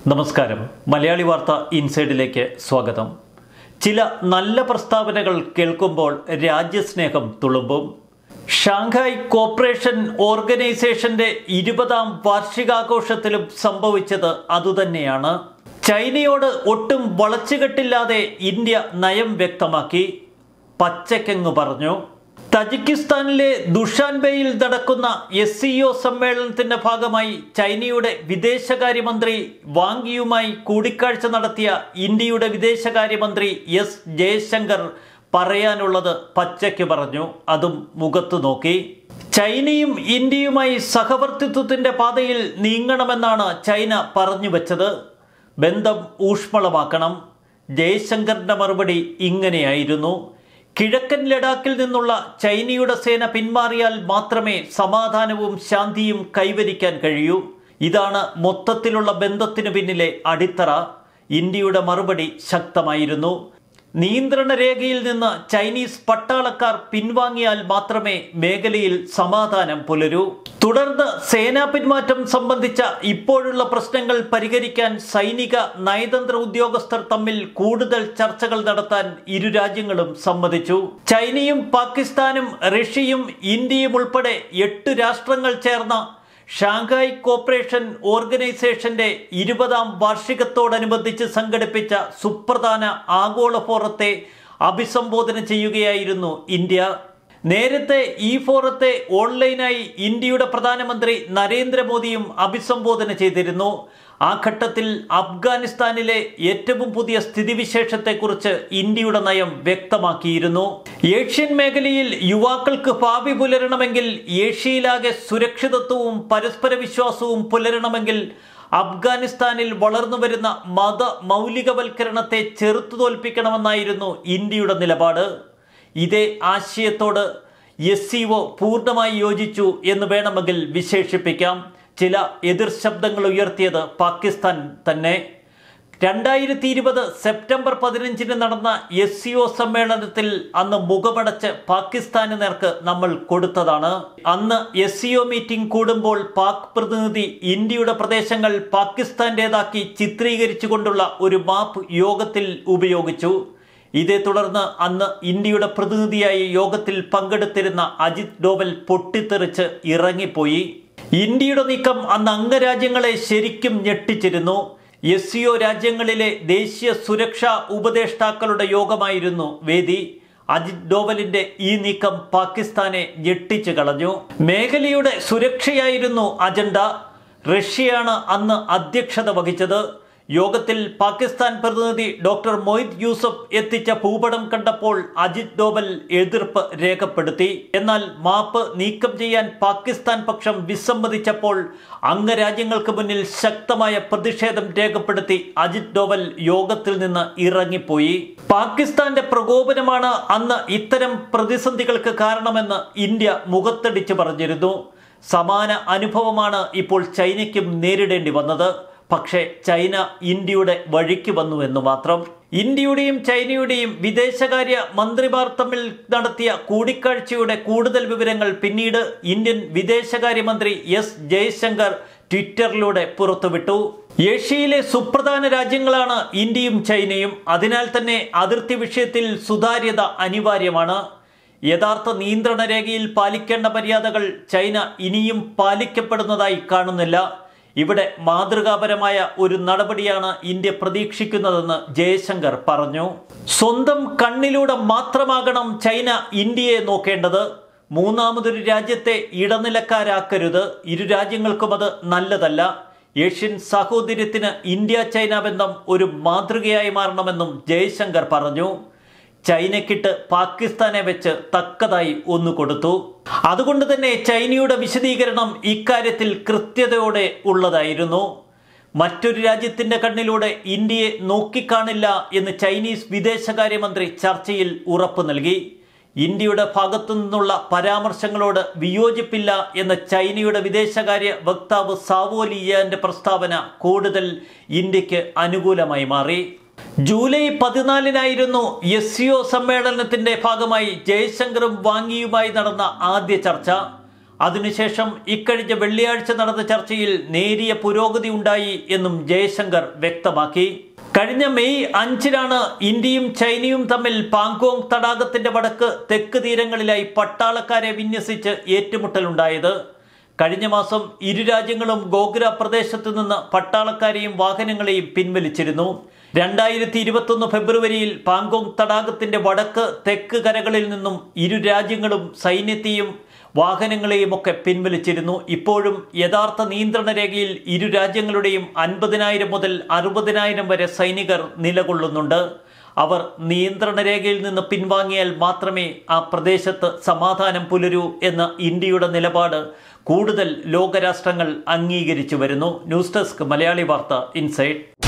നമസ്കാരം മലയാളി വാർത്ത ഇൻസൈഡിലേക്ക് സ്വാഗതം ചില നല്ല പ്രസ്താവനകൾ കേൾക്കുമ്പോൾ രാജ്യസ്നേഹം തുളുമ്പും ഷാങ്ഹായ് കോപ്പറേഷൻ ഓർഗനൈസേഷന്റെ ഇരുപതാം വാർഷികാഘോഷത്തിലും സംഭവിച്ചത് അതുതന്നെയാണ് ചൈനയോട് ഒട്ടും വളച്ചുകെട്ടില്ലാതെ ഇന്ത്യ നയം വ്യക്തമാക്കി പച്ചക്കെങ്ങ് പറഞ്ഞു തജിക്കിസ്ഥാനിലെ ദുഷാൻബെയിൽ നടക്കുന്ന എസ് സി ഒ സമ്മേളനത്തിന്റെ ഭാഗമായി ചൈനയുടെ വിദേശകാര്യമന്ത്രി വാങ്ങിയുമായി കൂടിക്കാഴ്ച നടത്തിയ ഇന്ത്യയുടെ വിദേശകാര്യമന്ത്രി എസ് ജയശങ്കർ പറയാനുള്ളത് പച്ചയ്ക്ക് പറഞ്ഞു അതും മുഖത്തു നോക്കി ചൈനയും ഇന്ത്യയുമായി സഹവർത്തിത്വത്തിന്റെ പാതയിൽ നീങ്ങണമെന്നാണ് ചൈന പറഞ്ഞു വെച്ചത് ബന്ധം ഊഷ്മളമാക്കണം ജയശങ്കറിന്റെ മറുപടി ഇങ്ങനെയായിരുന്നു കിഴക്കൻ ലഡാക്കിൽ നിന്നുള്ള ചൈനയുടെ സേന പിന്മാറിയാൽ മാത്രമേ സമാധാനവും ശാന്തിയും കൈവരിക്കാൻ കഴിയൂ ഇതാണ് മൊത്തത്തിലുള്ള ബന്ധത്തിനു പിന്നിലെ അടിത്തറ ഇന്ത്യയുടെ മറുപടി ശക്തമായിരുന്നു നിയന്ത്രണ രേഖയിൽ നിന്ന് ചൈനീസ് പട്ടാളക്കാർ പിൻവാങ്ങിയാൽ മാത്രമേ മേഖലയിൽ സമാധാനം പുലരൂ തുടർന്ന് സേനാ പിന്മാറ്റം സംബന്ധിച്ച ഇപ്പോഴുള്ള പ്രശ്നങ്ങൾ പരിഹരിക്കാൻ സൈനിക നയതന്ത്ര ഉദ്യോഗസ്ഥർ തമ്മിൽ കൂടുതൽ ചർച്ചകൾ നടത്താൻ ഇരു രാജ്യങ്ങളും സമ്മതിച്ചു ചൈനയും പാകിസ്ഥാനും റഷ്യയും ഇന്ത്യയും ഉൾപ്പെടെ എട്ട് രാഷ്ട്രങ്ങൾ ചേർന്ന ഷാങ്ഹായ് കോപ്പറേഷൻ ഓർഗനൈസേഷന്റെ ഇരുപതാം വാർഷികത്തോടനുബന്ധിച്ച് സംഘടിപ്പിച്ച സുപ്രധാന ആഗോള ഫോറത്തെ അഭിസംബോധന ചെയ്യുകയായിരുന്നു ഇന്ത്യ നേരത്തെ ഈ ഫോറത്തെ ഓൺലൈനായി ഇന്ത്യയുടെ പ്രധാനമന്ത്രി നരേന്ദ്രമോദിയും അഭിസംബോധന ചെയ്തിരുന്നു ആ ഘട്ടത്തിൽ അഫ്ഗാനിസ്ഥാനിലെ ഏറ്റവും പുതിയ സ്ഥിതിവിശേഷത്തെക്കുറിച്ച് ഇന്ത്യയുടെ നയം വ്യക്തമാക്കിയിരുന്നു ഏഷ്യൻ മേഖലയിൽ യുവാക്കൾക്ക് ഭാവി പുലരണമെങ്കിൽ ഏഷ്യയിലാകെ സുരക്ഷിതത്വവും പരസ്പര വിശ്വാസവും പുലരണമെങ്കിൽ അഫ്ഗാനിസ്ഥാനിൽ വളർന്നുവരുന്ന മത മൗലികവൽക്കരണത്തെ ചെറുത്തു തോൽപ്പിക്കണമെന്നായിരുന്നു ഇന്ത്യയുടെ നിലപാട് ഇതേ ആശയത്തോട് എസ് സി ഒ പൂർണ്ണമായി യോജിച്ചു എന്ന് വേണമെങ്കിൽ വിശേഷിപ്പിക്കാം ചില എതിർ ശബ്ദങ്ങൾ ഉയർത്തിയത് പാകിസ്ഥാൻ തന്നെ രണ്ടായിരത്തി ഇരുപത് സെപ്റ്റംബർ പതിനഞ്ചിന് നടന്ന എസ് സി ഒ സമ്മേളനത്തിൽ അന്ന് മുഖമടച്ച് പാകിസ്ഥാന് നേർക്ക് നമ്മൾ കൊടുത്തതാണ് അന്ന് എസ് സി ഒ മീറ്റിംഗ് കൂടുമ്പോൾ പാക് പ്രതിനിധി ഇന്ത്യയുടെ പ്രദേശങ്ങൾ പാകിസ്ഥാന്റേതാക്കി ചിത്രീകരിച്ചുകൊണ്ടുള്ള ഒരു മാപ്പ് യോഗത്തിൽ ഉപയോഗിച്ചു ഇതേ തുടർന്ന് അന്ന് ഇന്ത്യയുടെ പ്രതിനിധിയായി യോഗത്തിൽ പങ്കെടുത്തിരുന്ന അജിത് ഡോവൽ പൊട്ടിത്തെറിച്ച് ഇറങ്ങിപ്പോയി ഇന്ത്യയുടെ നീക്കം അന്ന് അംഗരാജ്യങ്ങളെ ശരിക്കും ഞെട്ടിച്ചിരുന്നു എസ് സിഒ രാജ്യങ്ങളിലെ ദേശീയ സുരക്ഷാ ഉപദേഷ്ടാക്കളുടെ യോഗമായിരുന്നു വേദി അജിത് ഡോവലിന്റെ ഈ നീക്കം പാകിസ്ഥാനെ ഞെട്ടിച്ചു കളഞ്ഞു മേഖലയുടെ സുരക്ഷയായിരുന്നു അജണ്ട റഷ്യയാണ് അന്ന് അധ്യക്ഷത വഹിച്ചത് യോഗത്തിൽ പാകിസ്ഥാൻ പ്രതിനിധി ഡോക്ടർ മൊയ്ദ് യൂസഫ് എത്തിച്ച ഭൂപടം കണ്ടപ്പോൾ അജിത് ഡോവൽ എതിർപ്പ് രേഖപ്പെടുത്തി എന്നാൽ മാപ്പ് നീക്കം ചെയ്യാൻ പാകിസ്ഥാൻ പക്ഷം വിസമ്മതിച്ചപ്പോൾ അംഗരാജ്യങ്ങൾക്ക് മുന്നിൽ ശക്തമായ പ്രതിഷേധം രേഖപ്പെടുത്തി അജിത് ഡോവൽ യോഗത്തിൽ നിന്ന് ഇറങ്ങിപ്പോയി പാകിസ്ഥാന്റെ പ്രകോപനമാണ് അന്ന് ഇത്തരം പ്രതിസന്ധികൾക്ക് കാരണമെന്ന് ഇന്ത്യ മുഖത്തടിച്ചു പറഞ്ഞിരുന്നു സമാന അനുഭവമാണ് ഇപ്പോൾ ചൈനയ്ക്കും നേരിടേണ്ടി വന്നത് പക്ഷേ ചൈന ഇന്ത്യയുടെ വഴിക്ക് വന്നു എന്ന് മാത്രം ഇന്ത്യയുടെയും ചൈനയുടെയും വിദേശകാര്യ മന്ത്രിമാർ തമ്മിൽ നടത്തിയ കൂടിക്കാഴ്ചയുടെ കൂടുതൽ വിവരങ്ങൾ പിന്നീട് ഇന്ത്യൻ വിദേശകാര്യമന്ത്രി എസ് ജയശങ്കർ ട്വിറ്ററിലൂടെ പുറത്തുവിട്ടു ഏഷ്യയിലെ സുപ്രധാന രാജ്യങ്ങളാണ് ഇന്ത്യയും ചൈനയും അതിനാൽ തന്നെ അതിർത്തി വിഷയത്തിൽ സുതാര്യത അനിവാര്യമാണ് യഥാർത്ഥ നിയന്ത്രണ രേഖയിൽ പാലിക്കേണ്ട മര്യാദകൾ ചൈന ഇനിയും പാലിക്കപ്പെടുന്നതായി കാണുന്നില്ല ഇവിടെ മാതൃകാപരമായ ഒരു നടപടിയാണ് ഇന്ത്യ പ്രതീക്ഷിക്കുന്നതെന്ന് ജയശങ്കർ പറഞ്ഞു സ്വന്തം കണ്ണിലൂടെ മാത്രമാകണം ചൈന ഇന്ത്യയെ നോക്കേണ്ടത് മൂന്നാമതൊരു രാജ്യത്തെ ഇടനിലക്കാരാക്കരുത് ഇരു രാജ്യങ്ങൾക്കും അത് നല്ലതല്ല ഏഷ്യൻ സാഹോദര്യത്തിന് ഇന്ത്യ ചൈന ബന്ധം ഒരു മാതൃകയായി മാറണമെന്നും ജയശങ്കർ പറഞ്ഞു ചൈനക്കിട്ട് പാകിസ്ഥാനെ വെച്ച് തക്കതായി ഒന്നു കൊടുത്തു അതുകൊണ്ട് തന്നെ ചൈനയുടെ വിശദീകരണം ഇക്കാര്യത്തിൽ കൃത്യതയോടെ ഉള്ളതായിരുന്നു മറ്റൊരു രാജ്യത്തിന്റെ കണ്ണിലൂടെ ഇന്ത്യയെ നോക്കിക്കാണില്ല എന്ന് ചൈനീസ് വിദേശകാര്യമന്ത്രി ചർച്ചയിൽ ഉറപ്പു നൽകി ഇന്ത്യയുടെ ഭാഗത്തു നിന്നുള്ള പരാമർശങ്ങളോട് വിയോജിപ്പില്ല എന്ന ചൈനയുടെ വിദേശകാര്യ വക്താവ് സാവോലിയാന്റെ പ്രസ്താവന കൂടുതൽ ഇന്ത്യക്ക് അനുകൂലമായി മാറി ജൂലൈ പതിനാലിനായിരുന്നു എസ് സി ഒ സമ്മേളനത്തിന്റെ ഭാഗമായി ജയശങ്കറും വാങ്ങിയുമായി നടന്ന ആദ്യ ചർച്ച അതിനുശേഷം ഇക്കഴിഞ്ഞ വെള്ളിയാഴ്ച നടന്ന ചർച്ചയിൽ നേരിയ പുരോഗതി ഉണ്ടായി എന്നും ജയശങ്കർ വ്യക്തമാക്കി കഴിഞ്ഞ മെയ് അഞ്ചിനാണ് ഇന്ത്യയും ചൈനയും തമ്മിൽ പാങ്കോങ് തടാകത്തിന്റെ വടക്ക് തെക്ക് തീരങ്ങളിലായി പട്ടാളക്കാരെ വിന്യസിച്ച് ഏറ്റുമുട്ടലുണ്ടായത് കഴിഞ്ഞ മാസം ഇരു രാജ്യങ്ങളും ഗോഗ്ര പ്രദേശത്തു നിന്ന് പട്ടാളക്കാരെയും വാഹനങ്ങളെയും പിൻവലിച്ചിരുന്നു രണ്ടായിരത്തി ഇരുപത്തൊന്ന് ഫെബ്രുവരിയിൽ പാങ്കോങ് തടാകത്തിന്റെ വടക്ക് തെക്ക് കരകളിൽ നിന്നും ഇരു രാജ്യങ്ങളും സൈന്യത്തെയും വാഹനങ്ങളെയും ഒക്കെ പിൻവലിച്ചിരുന്നു ഇപ്പോഴും യഥാർത്ഥ നിയന്ത്രണ രേഖയിൽ ഇരു രാജ്യങ്ങളുടെയും അൻപതിനായിരം മുതൽ അറുപതിനായിരം വരെ സൈനികർ നിലകൊള്ളുന്നുണ്ട് അവർ നിയന്ത്രണ രേഖയിൽ നിന്ന് പിൻവാങ്ങിയാൽ മാത്രമേ ആ പ്രദേശത്ത് സമാധാനം പുലരൂ എന്ന ഇന്ത്യയുടെ നിലപാട് കൂടുതൽ ലോകരാഷ്ട്രങ്ങൾ അംഗീകരിച്ചു വരുന്നു ന്യൂസ് ഡെസ്ക് മലയാളി വാർത്ത ഇൻസൈഡ്